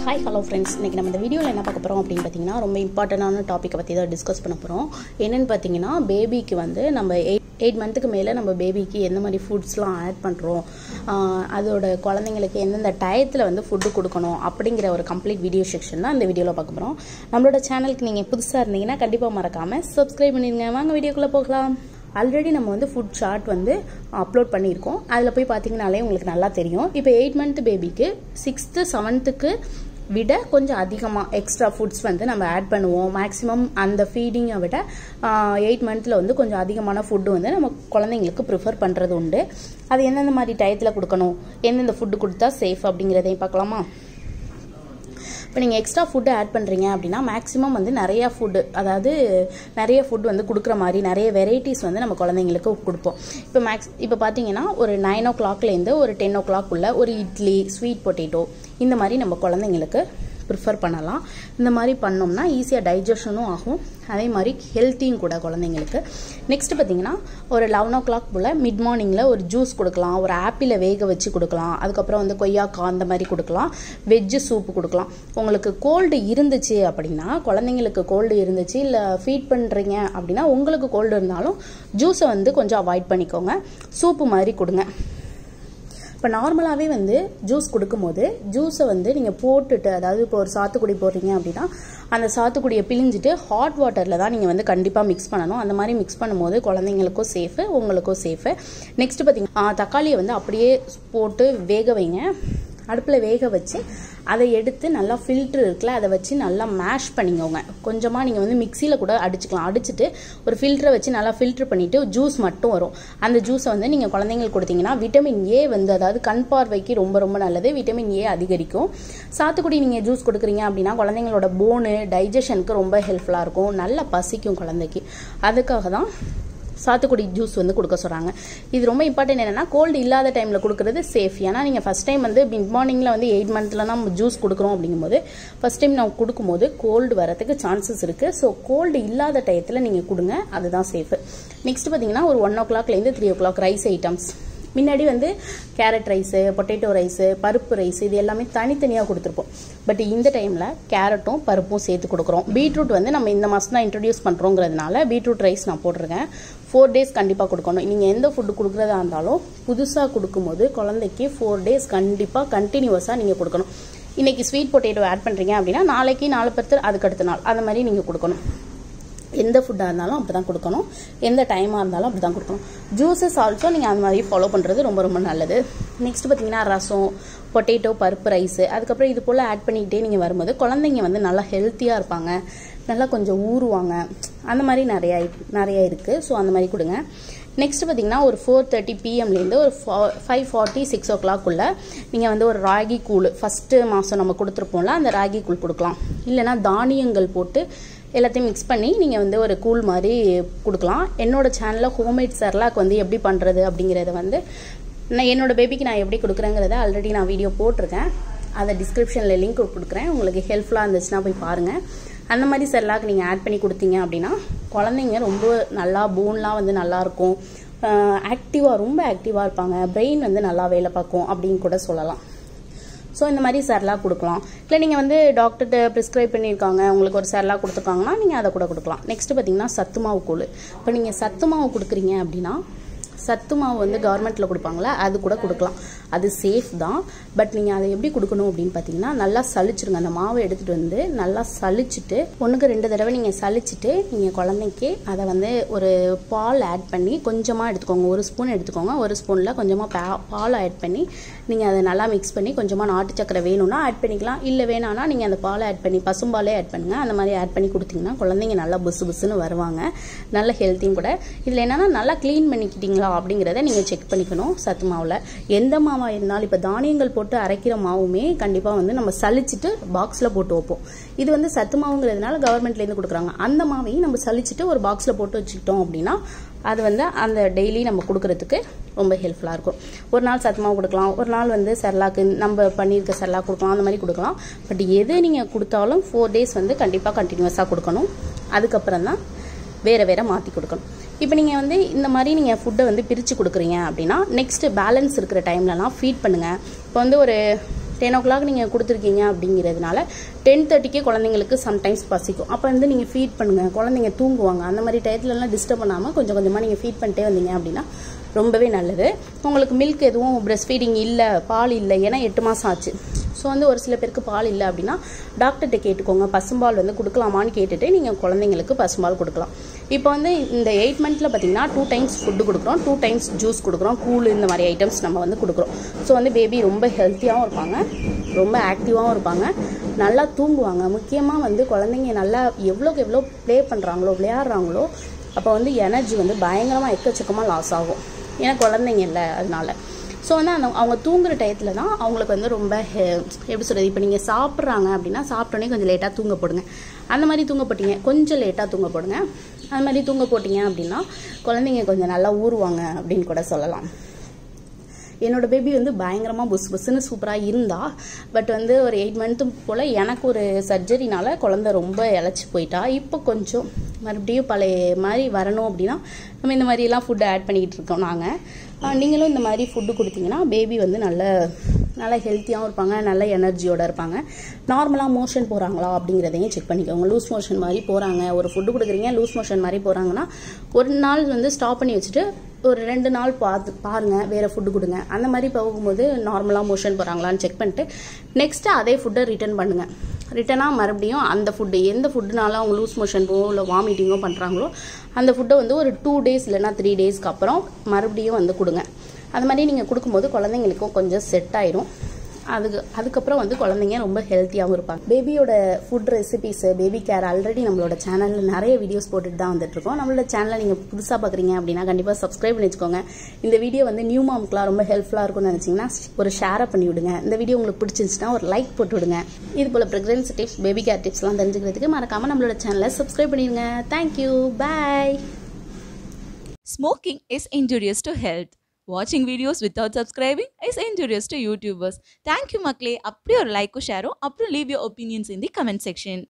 Hi hello friends இன்றைக்கி நம்ம இந்த வீடியோவில் என்ன பார்க்க போகிறோம் அப்படின்னு பார்த்தீங்கன்னா ரொம்ப இம்பார்ட்டண்டான டாப்பிக்கை பற்றி தான் டிஸ்கஸ் பண்ண போகிறோம் என்னென்னு பார்த்தீங்கன்னா பேபிக்கு வந்து நம்ம எயிட் எயிட் மந்த்துக்கு மேலே நம்ம பேபிக்கு எந்த மாதிரி ஃபுட்ஸ்லாம் ஆட் பண்ணுறோம் அதோட குழந்தைங்களுக்கு எந்தெந்த டயத்தில் வந்து ஃபுட்டு கொடுக்கணும் அப்படிங்கிற ஒரு கம்ப்ளீட் வீடியோ செக்ஷன் தான் இந்த வீடியோவில் பார்க்க போகிறோம் நம்மளோட சேனலுக்கு நீங்கள் புதுசாக இருந்தீங்கன்னா கண்டிப்பாக மறக்காமல் சப்ஸ்கிரைப் பண்ணிடுங்க வாங்க வீடியோக்குள்ளே போகலாம் ஆல்ரெடி நம்ம வந்து ஃபுட் சார்ட் வந்து அப்லோட் பண்ணியிருக்கோம் அதில் போய் பார்த்தீங்கனாலே உங்களுக்கு நல்லா தெரியும் இப்போ எயிட் மந்த் பேபிக்கு சிக்ஸ்த்து செவன்த்துக்கு விட கொஞ்சம் அதிகமாக எக்ஸ்ட்ரா ஃபுட்ஸ் வந்து நம்ம ஆட் பண்ணுவோம் மேக்ஸிமம் அந்த ஃபீடிங்கை விட எயிட் மந்த்தில் வந்து கொஞ்சம் அதிகமான ஃபுட்டு வந்து நம்ம குழந்தைங்களுக்கு ப்ரிஃபர் பண்ணுறது உண்டு அது எந்தெந்த மாதிரி டயத்தில் கொடுக்கணும் எந்தெந்த ஃபுட்டு கொடுத்தா சேஃப் அப்படிங்கிறதையும் பார்க்கலாமா இப்போ நீங்கள் எக்ஸ்ட்ரா ஃபுட்டு ஆட் பண்ணுறீங்க அப்படின்னா மேக்ஸிமம் வந்து நிறையா ஃபுட்டு அதாவது நிறைய ஃபுட் வந்து கொடுக்குற மாதிரி நிறைய வெரைட்டிஸ் வந்து நம்ம குழந்தைங்களுக்கு கொடுப்போம் இப்போ மேக்ஸ் இப்போ பார்த்தீங்கன்னா ஒரு நைன் ஓ கிளாக்லேருந்து ஒரு டென் ஓ கிளாக் உள்ள ஒரு இட்லி ஸ்வீட் பொட்டேட்டோ இந்த மாதிரி நம்ம குழந்தைங்களுக்கு ப்ரிஃபர் பண்ணலாம் இந்த மாதிரி பண்ணோம்னா ஈஸியாக டைஜஷனும் ஆகும் அதே மாதிரி ஹெல்த்தியும் கூட குழந்தைங்களுக்கு நெக்ஸ்ட் பார்த்தீங்கன்னா ஒரு லெவன் ஓ கிளாக் போல் மிட் மார்னிங்கில் ஒரு ஜூஸ் கொடுக்கலாம் ஒரு ஆப்பிளை வேக வச்சு கொடுக்கலாம் அதுக்கப்புறம் வந்து கொய்யாக்காய் அந்த மாதிரி கொடுக்கலாம் வெஜ்ஜு சூப்பு கொடுக்கலாம் உங்களுக்கு கோல்டு இருந்துச்சு அப்படின்னா குழந்தைங்களுக்கு கோல்டு இருந்துச்சு இல்லை ஃபீட் பண்ணுறீங்க அப்படின்னா உங்களுக்கு கோல்டு இருந்தாலும் ஜூஸை வந்து கொஞ்சம் அவாய்ட் பண்ணிக்கோங்க சூப்பு மாதிரி கொடுங்க இப்போ நார்மலாகவே வந்து ஜூஸ் கொடுக்கும்போது ஜூஸை வந்து நீங்கள் போட்டுட்டு அதாவது இப்போ ஒரு சாத்துக்குடி போடுறீங்க அப்படின்னா அந்த சாத்துக்குடியை பிழிஞ்சிட்டு ஹாட் வாட்டரில் தான் நீங்கள் வந்து கண்டிப்பாக மிக்ஸ் பண்ணணும் அந்த மாதிரி மிக்ஸ் பண்ணும்போது குழந்தைங்களுக்கும் சேஃபு உங்களுக்கும் சேஃபு நெக்ஸ்ட் பார்த்தீங்கன்னா தக்காளியை வந்து அப்படியே போட்டு வேக வைங்க அடுப்பில் வேக வச்சு அதை எடுத்து நல்லா ஃபில்ட்ரு இருக்குல்ல அதை வச்சு நல்லா மேஷ் பண்ணிக்கோங்க கொஞ்சமாக நீங்கள் வந்து மிக்சியில் கூட அடிச்சுக்கலாம் அடிச்சுட்டு ஒரு ஃபில்டரை வச்சு நல்லா ஃபில்ட்ரு பண்ணிவிட்டு ஜூஸ் மட்டும் வரும் அந்த ஜூஸை வந்து நீங்கள் குழந்தைங்களுக்கு கொடுத்தீங்கன்னா விட்டமின் ஏ வந்து அதாவது கண் பார்வைக்கு ரொம்ப ரொம்ப நல்லது விட்டமின் ஏ அதிகரிக்கும் சாத்துக்குடி நீங்கள் ஜூஸ் கொடுக்குறீங்க அப்படின்னா குழந்தைங்களோட போனு டைஜஷனுக்கு ரொம்ப ஹெல்ப்ஃபுல்லாக இருக்கும் நல்லா பசிக்கும் குழந்தைக்கு அதுக்காக தான் சாத்துக்குடி ஜூஸ் வந்து கொடுக்க சொல்கிறாங்க இது ரொம்ப இம்பார்ட்டன்ட் என்னென்னா கோல்டு இல்லாத டைமில் கொடுக்குறது சேஃப் ஏன்னா நீங்கள் ஃபஸ்ட் டைம் வந்து மிட் மார்னிங்கில் வந்து எயிட் மந்த்தில் நம்ம ஜூஸ் கொடுக்குறோம் அப்படிங்கும்போது ஃபஸ்ட் டைம் நான் கொடுக்கும்போது கோல்டு வரதுக்கு சான்சஸ் இருக்குது ஸோ கோல்டு இல்லாத டயத்தில் நீங்கள் கொடுங்க அதுதான் சேஃபு நெக்ஸ்ட் பார்த்தீங்கன்னா ஒரு ஒன் ஓ கிளாக்லேருந்து three o'clock rice items முன்னாடி வந்து கேரட் ரைஸு பொட்டேட்டோ ரைஸு பருப்பு ரைஸ் இது எல்லாமே தனித்தனியாக கொடுத்துருப்போம் பட் இந்த டைமில் கேரட்டும் பருப்பும் சேர்த்து கொடுக்குறோம் பீட்ரூட் வந்து நம்ம இந்த மாதம் தான் இன்ட்ரடியூஸ் பண்ணுறோங்கிறதுனால பீட்ரூட் ரைஸ் நான் போட்டிருக்கேன் ஃபோர் டேஸ் கண்டிப்பாக கொடுக்கணும் நீங்கள் எந்த ஃபுட்டு கொடுக்குறதா இருந்தாலும் புதுசாக கொடுக்கும்போது குழந்தைக்கு ஃபோர் டேஸ் கண்டிப்பாக கண்டினியூஸாக நீங்கள் கொடுக்கணும் இன்றைக்கி ஸ்வீட் பொட்டேட்டோ ஆட் பண்ணுறீங்க அப்படின்னா நாளைக்கு நாலு பத்து அதுக்கு அடுத்த நாள் அந்த மாதிரி நீங்கள் கொடுக்கணும் எந்த ஃபுட்டாக இருந்தாலும் அப்படி தான் கொடுக்கணும் எந்த டைமாக இருந்தாலும் அப்படி தான் கொடுக்கணும் ஜூஸஸ் ஆல்சோ நீங்கள் அந்த மாதிரி ஃபாலோ பண்ணுறது ரொம்ப ரொம்ப நல்லது நெக்ஸ்ட் பார்த்தீங்கன்னா ரசம் பொட்டேட்டோ பருப்பு ரைஸு அதுக்கப்புறம் இது போல் ஆட் பண்ணிக்கிட்டே நீங்கள் வரும்போது குழந்தைங்க வந்து நல்லா ஹெல்த்தியாக இருப்பாங்க நல்லா கொஞ்சம் ஊறுவாங்க அந்த மாதிரி நிறையா நிறையா இருக்குது ஸோ அந்த மாதிரி கொடுங்க நெக்ஸ்ட் பார்த்தீங்கன்னா ஒரு ஃபோர் தேர்ட்டி பிஎம்லேருந்து ஒரு ஃபைவ் ஃபார்ட்டி சிக்ஸ் ஓ கிளாக்குள்ளே நீங்கள் வந்து ஒரு ராகி கூழ் ஃபஸ்ட்டு மாதம் நம்ம கொடுத்துருப்போம்ல அந்த ராகி கூழ் கொடுக்கலாம் இல்லைனா தானியங்கள் போட்டு எல்லாத்தையும் மிக்ஸ் பண்ணி நீங்கள் வந்து ஒரு கூழ் மாதிரி கொடுக்கலாம் என்னோட சேனலில் ஹோம்மேட் சர்லாக் வந்து எப்படி பண்ணுறது அப்படிங்கிறத வந்து நான் என்னோடய பேபிக்கு நான் எப்படி கொடுக்குறேங்கிறத ஆல்ரெடி நான் வீடியோ போட்டிருக்கேன் அதை டிஸ்கிரிப்ஷனில் லிங்க் கொடுக்குறேன் உங்களுக்கு ஹெல்ப்ஃபுல்லாக இருந்துச்சுன்னா போய் பாருங்கள் அந்த மாதிரி செல்லாக் நீங்கள் ஆட் பண்ணி கொடுத்தீங்க அப்படின்னா குழந்தைங்க ரொம்ப நல்லா போன்லாம் வந்து நல்லாயிருக்கும் ஆக்டிவாக ரொம்ப ஆக்டிவாக இருப்பாங்க பிரெயின் வந்து நல்லா வேலை பார்க்கும் அப்படின்னு கூட சொல்லலாம் ஸோ இந்த மாதிரி சரலாக கொடுக்கலாம் இல்லை நீங்கள் வந்து டாக்டர்கிட்ட ப்ரிஸ்கிரைப் பண்ணியிருக்காங்க உங்களுக்கு ஒரு சரலாக கொடுத்துருக்காங்கன்னா நீங்கள் அதை கூட கொடுக்கலாம் நெக்ஸ்ட்டு பார்த்தீங்கன்னா சத்து மாவு கூழ் இப்போ நீங்கள் சத்து மாவு கொடுக்குறீங்க அப்படின்னா சத்து மாவு வந்து கவர்மெண்ட்டில் கொடுப்பாங்களா அது கூட கொடுக்கலாம் அது சேஃப் தான் பட் நீங்கள் அதை எப்படி கொடுக்கணும் அப்படின்னு பார்த்தீங்கன்னா நல்லா சளிச்சிருங்க அந்த மாவை எடுத்துகிட்டு வந்து நல்லா சளிச்சுட்டு ஒன்றுக்கு ரெண்டு தடவை நீங்கள் சளிச்சுட்டு நீங்கள் குழந்தைக்கு அதை வந்து ஒரு பால் ஆட் பண்ணி கொஞ்சமாக எடுத்துக்கோங்க ஒரு ஸ்பூன் எடுத்துக்கோங்க ஒரு ஸ்பூனில் கொஞ்சமாக பா பால் ஆட் பண்ணி நீங்கள் அதை நல்லா மிக்ஸ் பண்ணி கொஞ்சமாக நாட்டு சக்கரை வேணும்னா ஆட் பண்ணிக்கலாம் இல்லை வேணான்னா நீங்கள் அந்த பாலை ஆட் பண்ணி பசும்பாலே ஆட் பண்ணுங்கள் அந்த மாதிரி ஆட் பண்ணி கொடுத்தீங்கன்னா குழந்தைங்க நல்லா புசு புசுன்னு வருவாங்க நல்ல ஹெல்த்தியும் கூட இதில் என்னென்னா நல்லா க்ளீன் பண்ணிக்கிட்டீங்களா அப்படிங்கிறத நீங்கள் செக் பண்ணிக்கணும் சத்து மாவில் எந்த மாவாக இருந்தாலும் இப்போ தானியங்கள் போட்டு அரைக்கிற மாவுமே கண்டிப்பாக வந்து நம்ம சலிச்சுட்டு பாக்ஸில் போட்டு வைப்போம் இது வந்து சத்து மாவுங்கிறதுனால கவர்மெண்ட்லேருந்து கொடுக்குறாங்க அந்த மாவையும் நம்ம சலிச்சுட்டு ஒரு பாக்ஸில் போட்டு வச்சுக்கிட்டோம் அப்படின்னா அது வந்து அந்த டெய்லி நம்ம கொடுக்கறதுக்கு ரொம்ப ஹெல்ப்ஃபுல்லாக இருக்கும் ஒரு நாள் சத்து மாவு கொடுக்கலாம் ஒரு நாள் வந்து செர்லாக்கு நம்ம பண்ணியிருக்க செர்லாக் கொடுக்கலாம் அந்த மாதிரி கொடுக்கலாம் பட் எது நீங்கள் கொடுத்தாலும் ஃபோர் டேஸ் வந்து கண்டிப்பாக கண்டினியூஸாக கொடுக்கணும் அதுக்கப்புறம் தான் வேறு வேறு மாற்றி கொடுக்கணும் இப்போ நீங்கள் வந்து இந்த மாதிரி நீங்கள் ஃபுட்டை வந்து பிரித்து கொடுக்குறீங்க அப்படின்னா நெக்ஸ்ட்டு பேலன்ஸ் இருக்கிற டைம்லலாம் ஃபீட் பண்ணுங்கள் இப்போ வந்து ஒரு டென் ஓ கிளாக் நீங்கள் கொடுத்துருக்கீங்க அப்படிங்கிறதுனால டென் தேர்ட்டிக்கே குழந்தைங்களுக்கு சம்டைம்ஸ் பசிக்கும் அப்போ வந்து நீங்கள் ஃபீட் பண்ணுங்கள் குழந்தைங்க தூங்குவாங்க அந்த மாதிரி டயத்துலலாம் டிஸ்டர்ப் பண்ணாமல் கொஞ்சம் கொஞ்சமாக நீங்கள் ஃபீட் பண்ணிட்டே வந்தீங்க அப்படின்னா ரொம்பவே நல்லது உங்களுக்கு மில்க் எதுவும் பிரஸ்ட் ஃபீடிங் இல்லை பால் இல்லை ஏன்னா எட்டு மாதம் ஆச்சு ஸோ வந்து ஒரு சில பேருக்கு பால் இல்லை அப்படின்னா டாக்டர்கிட்ட கேட்டுக்கோங்க பசும்பால் வந்து கொடுக்கலாமான்னு கேட்டுட்டு நீங்கள் குழந்தைங்களுக்கு பசும்பால் கொடுக்கலாம் இப்போ வந்து இந்த எயிட் மந்த்தில் பார்த்தீங்கன்னா டூ டைம்ஸ் ஃபுட்டு கொடுக்குறோம் டூ டைம்ஸ் ஜூஸ் கொடுக்குறோம் கூழ் இந்த மாதிரி ஐட்டம்ஸ் நம்ம வந்து கொடுக்குறோம் ஸோ வந்து பேபி ரொம்ப ஹெல்த்தியாகவும் இருப்பாங்க ரொம்ப ஆக்டிவாகவும் இருப்பாங்க நல்லா தூங்குவாங்க முக்கியமாக வந்து குழந்தைங்க நல்லா எவ்வளோக்கு எவ்வளோ ப்ளே பண்ணுறாங்களோ விளையாடுறாங்களோ அப்போ வந்து எனர்ஜி வந்து பயங்கரமாக எக்கச்சக்கமாக லாஸ் ஆகும் ஏன்னா குழந்தைங்க இல்லை அதனால ஸோ வந்து அந்த அவங்க தூங்குற டயத்தில் தான் அவங்களுக்கு வந்து ரொம்ப ஹெ- எப்படி சொல்கிறது இப்போ நீங்கள் சாப்பிட்றாங்க அப்படின்னா சாப்பிட்டோன்னே கொஞ்சம் லேட்டாக தூங்க போடுங்க அந்த மாதிரி தூங்க போட்டீங்க கொஞ்சம் லேட்டாக தூங்க போடுங்க அந்த மாதிரி தூங்க போட்டீங்க அப்படின்னா குழந்தைங்க கொஞ்சம் நல்லா ஊறுவாங்க அப்படின்னு கூட சொல்லலாம் என்னோட பேபி வந்து பயங்கரமாக புஸ் புஸ்ன்னு சூப்பராக இருந்தா பட் வந்து ஒரு எயிட் மந்த்து போல் எனக்கு ஒரு சர்ஜரினால குழந்தை ரொம்ப இழைச்சி போயிட்டா இப்போ கொஞ்சம் மறுபடியும் பழைய மாதிரி வரணும் அப்படின்னா நம்ம இந்த மாதிரிலாம் ஃபுட்டு ஆட் பண்ணிக்கிட்டு இருக்கோம் நாங்கள் நீங்களும் இந்த மாதிரி ஃபுட்டு கொடுத்தீங்கன்னா பேபி வந்து நல்ல நல்லா ஹெல்த்தியாகவும் இருப்பாங்க நல்ல எனர்ஜியோட இருப்பாங்க நார்மலாக மோஷன் போகிறாங்களா அப்படிங்கிறதையும் செக் பண்ணிக்கோங்க லூஸ் மோஷன் மாதிரி போகிறாங்க ஒரு ஃபுட்டு கொடுக்குறீங்க லூஸ் மோஷன் மாதிரி போகிறாங்கன்னா ஒரு நாள் வந்து ஸ்டாப் பண்ணி வச்சுட்டு ஒரு ரெண்டு நாள் பார்த்து பாருங்க வேற ஃபுட்டு கொடுங்க அந்த மாதிரி போகும்போது நார்மலாக மோஷன் போகிறாங்களான்னு செக் பண்ணிட்டு நெக்ஸ்ட்டு அதே ஃபுட்டை ரிட்டர்ன் பண்ணுங்க ரிட்டனாக மறுபடியும் அந்த ஃபுட்டு எந்த ஃபுட்டுனால அவங்க லூஸ் மோஷனோ இல்லை வாமிட்டிங்கோ பண்ணுறாங்களோ அந்த ஃபுட்டை வந்து ஒரு டூ டேஸ் இல்லைன்னா த்ரீ டேஸ்க்கு அப்புறம் மறுபடியும் வந்து கொடுங்க அது மாதிரி நீங்கள் கொடுக்கும்போது குழந்தைங்களுக்கும் கொஞ்சம் செட் ஆயிரும் அதுக்கு அதுக்கப்புறம் வந்து குழந்தைங்க ரொம்ப ஹெல்த்தியாகவும் இருப்பாங்க பேபியோட food recipes baby care already நம்மளோட சேனலில் நிறைய வீடியோஸ் போட்டுட்டு தான் வந்துட்டு இருக்கோம் நம்மளோட சேனலை நீங்கள் புதுசாக பார்க்குறீங்க அப்படின்னா கண்டிப்பாக சப்ஸ்கிரைப் பண்ணி வச்சுக்கோங்க இந்த வீடியோ வந்து நியூ மாம்க்குலாம் ரொம்ப ஹெல்ப்ஃபுல்லாக இருக்கும்னு நினச்சிங்கன்னா ஒரு ஷேரை பண்ணி விடுங்க இந்த வீடியோ உங்களுக்கு பிடிச்சிருந்துச்சுன்னா ஒரு லைக் போட்டு விடுங்க இது போல் ப்ரெக்னன்சி டிப்ஸ் பேபி கேர் டிப்ஸ்லாம் தெரிஞ்சுக்கிறதுக்கு மறக்காமல் நம்மளோட சேனலை சப்ஸ்கிரைப் பண்ணிடுங்க thank you bye Smoking is injurious to health. Watching videos without subscribing is injurious to YouTubers. Thank you, Makle. அப்படியே ஒரு லைக்கும் ஷேரும் அப்புறம் leave your opinions in the comment section.